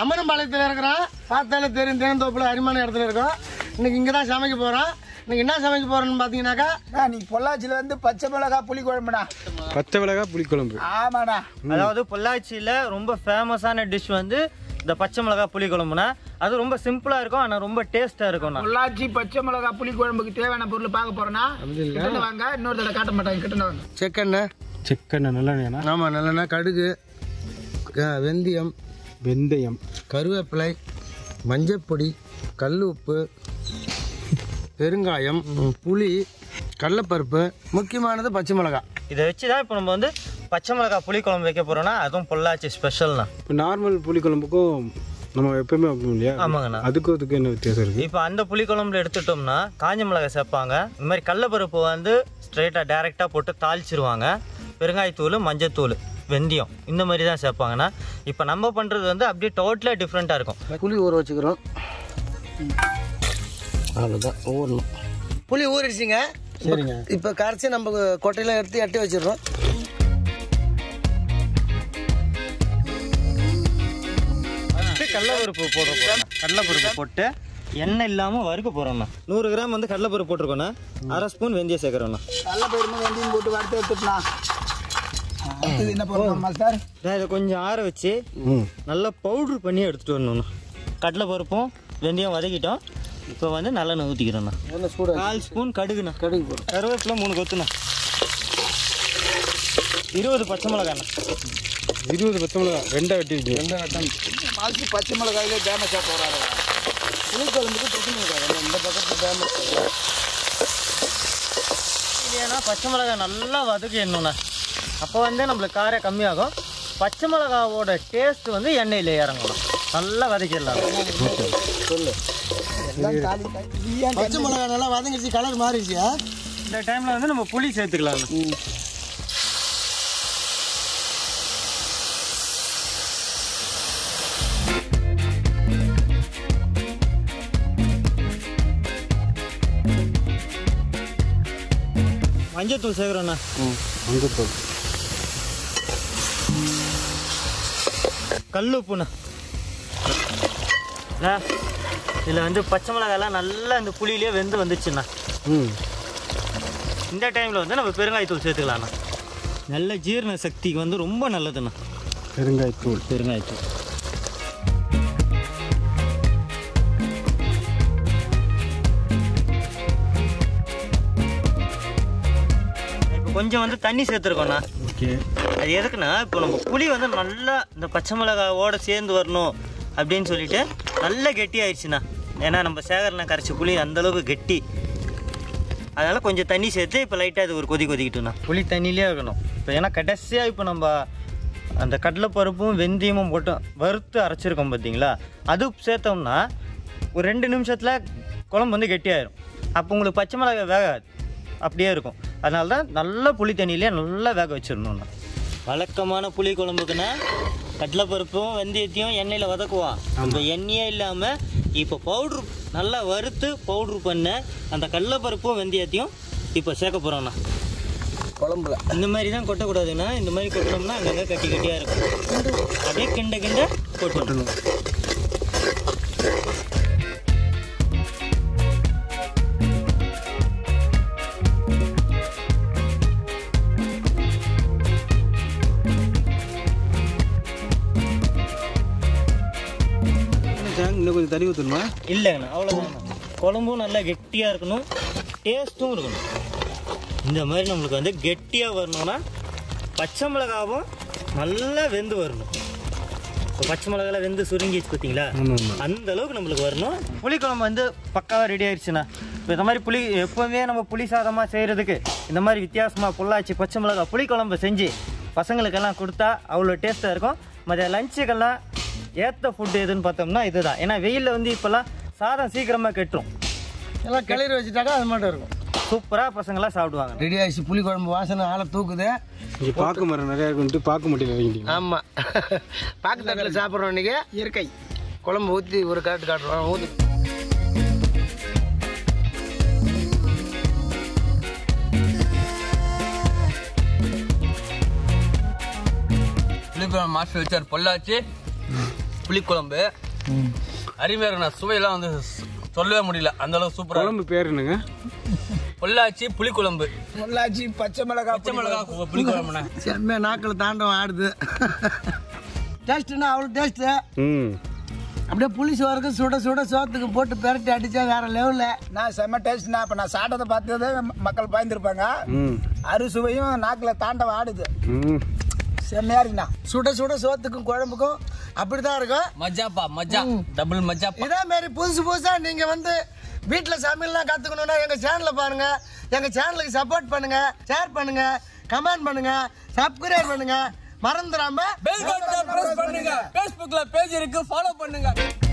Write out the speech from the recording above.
அமரம்பாளையத்தில் இருக்கிறோம் பார்த்தாலே தெரியும் தேனந்தோப்பில் அருமையான இடத்துல இருக்கோம் இன்னைக்கு இங்கே தான் சமைக்க போகிறோம் இன்னைக்கு என்ன சமைக்க போகிறோன்னு பார்த்தீங்கன்னாக்கா அண்ணா, நீ பொள்ளாச்சியில வந்து பச்சை மிளகா புளி குழம்புண்ணா பச்சை மிளகா புளிக்குழம்பு ஆமாண்ணா அதாவது பொள்ளாச்சியில் ரொம்ப ஃபேமஸான டிஷ் வந்து இந்த பச்சை மிளகா புளி குழம்புனா அது ரொம்ப சிம்பிளா இருக்கும் ஆனா ரொம்ப டேஸ்டா இருக்கும்ண்ணா பொள்ளாச்சி பச்சை மிளகா புளி குழம்புக்கு தேவையான பொருள் பார்க்க போறோம்னா கிட்ட வாங்க இன்னொரு தடவை காட்ட மாட்டாங்க கிட்ட வாங்க செக்கெண்ணெய் செக்கெண்ணெய் நல்லெண்ணெய்னா ஆமாம் நல்லெண்ணெய் கடுகு க- வெந்தயம் வெந்தயம் கருவேப்பிலை மஞ்சப்பொடி கல் உப்பு பெருங்காயம் புளி கடலப்பருப்பு முக்கியமானது பச்சை மிளகாய் இதை வச்சு தான் இப்போ நம்ம வந்து பச்சை மிளகா புளி குழம்பு வைக்க போறோம்னா அதுவும் பொள்ளாச்சி ஸ்பெஷல்ண்ணா இப்போ நார்மல் புளிக்குழம்புக்கும் நம்ம எப்பயுமே வைப்போம் இல்லையா ஆமாங்கண்ணா அதுக்கும் அதுக்கும் என்ன வித்தியாசம் இருக்கு இப்போ அந்த புளி குழம்புல எடுத்துட்டோம்னா காஞ்ச மிளகாய் சேர்ப்பாங்க இந்த மாதிரி கடலப்பருப்பு வந்து ஸ்ட்ரெயிட்டாக டைரெக்டாக போட்டு தாளிச்சிருவாங்க பெருங்காயத்தூள் மஞ்சத்தூள் வெந்தயம் இந்த மாதிரி தான் சேர்ப்பாங்கண்ணா இப்போ நம்ம பண்ணுறது வந்து அப்படியே டோட்டலாக டிஃப்ரெண்ட்டாக இருக்கும் புளி ஊற வச்சுக்கிறோம் அவ்வளோதான் ஊறணும் புளி ஊறிடுச்சிங்க சரிங்க இப்போ கரைச்சி நம்ம கொட்டையெல்லாம் எடுத்து எட்டி வச்சிடுறோம் ஃபஸ்ட்டு கடலப்பருப்பு போட போகிறோம் கடலப்பருப்பு போட்டு எண்ணெய் இல்லாமல் வறுக்க போகிறோம்ண்ணா நூறு கிராம் வந்து கடலப்பருப்பு போட்டிருக்கோண்ணா அரை ஸ்பூன் வெந்தயம் சேர்க்குறோண்ணா நல்ல பயிர்மா வெந்தயம் போட்டு வறுத்து எடுத்துட்டுனா அடுத்தது என்ன போடுறோம் மாஸ்டர் நான் இதை கொஞ்சம் ஆற வச்சு ம் நல்லா பவுட்ரு பண்ணி எடுத்துகிட்டு வரணும்ண்ணா கடலை பருப்பும் வெந்தயம் வதக்கிட்டோம் இப்போ வந்து நல்லெண்ணெய் ஊற்றிக்கிறோண்ணா எண்ணெய் சூடாக கால் ஸ்பூன் கடுகுண்ணா கடுகு போடும் கருவேப்பிலை மூணு கொத்துண்ணா இருபது பச்சை மிளகாண்ணா இருபது பச்சை மிளகா ரெண்டா வெட்டிருக்கீங்க ரெண்டு வட்டம் மாசி பச்சை மிளகாயிலே டேமேஜா போறாரு புளிக்குழம்புக்கு பச்சை மிளகாய் இந்த பக்கத்து டேமேஜ் இல்லையானா பச்சை மிளகாய் நல்லா வதக்கிடணுண்ணா அப்போ வந்து நம்மளுக்கு காரம் கம்மியாகும் பச்சை மிளகாவோட டேஸ்ட் வந்து எண்ணெயில் இறங்கணும் நல்லா வதக்கிடலாம் சொல்லு எல்லாம் காலி காய். நீ ஏன் பச்சை மிளகாய் நல்லா வதங்கிடுச்சு கலர் மாறிடுச்சு இந்த டைமில் வந்து நம்ம புளி சேர்த்துக்கலாம் மஞ்சத்தூள் சேர்க்குறோண்ணா ம் மஞ்சத்தூள் கல் உப்புண்ணா அண்ணா, இதில் வந்து பச்சை மிளகாயெல்லாம் நல்லா இந்த புளியிலே வெந்து வந்துச்சுண்ணா ம் இந்த டைமில் வந்து நம்ம பெருங்காயத்தூள் சேர்த்துக்கலாம்ண்ணா நல்ல ஜீரண சக்திக்கு வந்து ரொம்ப நல்லதுண்ணா பெருங்காயத்தூள் பெருங்காயத்தூள் இப்போ கொஞ்சம் வந்து தண்ணி சேர்த்துருக்கோண்ணா ஓகே அது எதுக்குன்னா இப்போ நம்ம புளி வந்து நல்லா இந்த பச்சை மிளகாவோட சேர்ந்து வரணும் அப்படின்னு சொல்லிட்டு நல்லா கெட்டி ஆயிடுச்சுண்ணா ஏன்னா நம்ம சேகரணை கரைச்ச புளி அந்த அளவுக்கு கெட்டி அதனால கொஞ்சம் தண்ணி சேர்த்து இப்போ லைட்டாக இது ஒரு கொதி கொதிக்கிட்டோண்ணா புளி தண்ணியிலே இருக்கணும் இப்போ ஏன்னா கடைசியாக இப்போ நம்ம அந்த கடலைப்பருப்பும் வெந்தயமும் போட்டு வறுத்து அரைச்சிருக்கோம் பார்த்தீங்களா அது சேர்த்தோம்னா ஒரு ரெண்டு நிமிஷத்தில் குழம்பு வந்து கெட்டியாயிரும் அப்போ உங்களுக்கு பச்சை மிளகாய் வேகாது அப்படியே இருக்கும் அதனால தான் நல்ல புளி தண்ணியிலே நல்லா வேக வச்சிடணும்ண்ணா வழக்கமான புளி குழம்புக்குன்னா கடலைப்பருப்பும் வெந்தயத்தையும் எண்ணெயில் வதக்குவோம் அந்த எண்ணெயே இல்லாமல் இப்போ பவுட்ரு நல்லா வறுத்து பவுட்ரு பண்ண அந்த கடலைப்பருப்பும் வெந்தயத்தையும் இப்போ சேர்க்க போகிறோண்ணா குழம்புல இந்த மாதிரி தான் கொட்டக்கூடாதுண்ணா இந்த மாதிரி கொட்டினோம்னா அங்கங்கே கட்டி கட்டியாக இருக்கும் அப்படியே கிண்ட கிண்ட கொட்டணும் இன்னும் கொஞ்சம் தண்ணி ஊற்றணுமா இல்லைங்கண்ணா அவ்வளோதாங்கண்ணா குழம்பும் நல்லா கெட்டியாக இருக்கணும் டேஸ்ட்டும் இருக்கணும் இந்த மாதிரி நம்மளுக்கு வந்து கெட்டியாக வரணும்னா பச்சை மிளகாவும் நல்லா வெந்து வரணும் இப்போ பச்சை மிளகாலாம் வெந்து சுருங்கிச்சு பார்த்தீங்களா ஆமாம் ஆமாம் அந்த அளவுக்கு நம்மளுக்கு வரணும் புளிக்குழம்பு வந்து பக்காவாக ரெடி ஆயிடுச்சுண்ணா இப்போ இந்த மாதிரி புளி எப்போவுமே நம்ம புளி சாதமாக செய்கிறதுக்கு இந்த மாதிரி வித்தியாசமாக பொள்ளாச்சி பச்சை மிளகா புளிக்குழம்பு செஞ்சு பசங்களுக்கெல்லாம் கொடுத்தா அவ்வளோ டேஸ்ட்டாக இருக்கும் மதிய லஞ்சுக்கெல்லாம் ஏற்ற ஃபுட் எதுன்னு பார்த்தோம்னா இதுதான் ஏன்னா வெயிலில் வந்து இப்போல்லாம் சாதம் சீக்கிரமாக கெட்டுரும் எல்லாம் கிளறி வச்சுட்டாக்கா அது மட்டும் இருக்கும் சூப்பராக பசங்களாம் சாப்பிடுவாங்க ரெடி ஆயிடுச்சு புளி குழம்பு வாசனை ஆளை தூக்குது இங்கே பாக்கு மரம் நிறையா இருக்குன்ட்டு பாக்கு மட்டும் இறங்கிட்டீங்க ஆமாம் பாக்கு தட்டில் சாப்பிட்றோம் இன்னைக்கு இயற்கை குழம்பு ஊற்றி ஒரு காட்டு காட்டுறோம் ஊற்றி புளிக்குழம்பு மாஸ்டர் வச்சார் பொள்ளாச்சி புளிக்குழம்பு அருமையாக இருக்குண்ணா சுவையெல்லாம் வந்து சொல்லவே முடியல அந்த அளவுக்கு சூப்பராக குழம்பு பேர் என்னங்க பொள்ளாச்சி புளிக்குழம்பு பொள்ளாச்சி பச்சை மிளகாய் பச்சை மிளகா புளிக்குழம்புண்ணா செம்மையா நாக்கில் தாண்டவம் ஆடுது டேஸ்ட்டுன்னா அவ்வளோ டேஸ்ட்டு ம் அப்படியே புளி சோறுக்கு சுட சுட சோத்துக்கு போட்டு பெரட்டி அடிச்சா வேற லெவலில் நான் செம்ம டேஸ்ட்னா இப்போ நான் சாப்பிட்டதை பார்த்ததே மக்கள் பயந்துருப்பாங்க ம் அறுசுவையும் நாக்கில் தாண்டவம் ஆடுது ம் செம்மையா இருக்குண்ணா சுட சுட சோத்துக்கும் குழம்புக்கும் அப்படிதான் இருக்கும் மஜாப்பா மஜா டபுள் மஜாப்பா இதே மாதிரி புதுசு புதுசா நீங்க வந்து வீட்டில் சமையல்லாம் கத்துக்கணும்னா எங்க சேனலை பாருங்க எங்க சேனலுக்கு சப்போர்ட் பண்ணுங்க ஷேர் பண்ணுங்க கமெண்ட் பண்ணுங்க சப்ஸ்கிரைப் பண்ணுங்க மறந்துடாம பெல் பட்டனை பிரஸ் பண்ணுங்க Facebookல பேஜ் இருக்கு ஃபாலோ பண்ணுங்க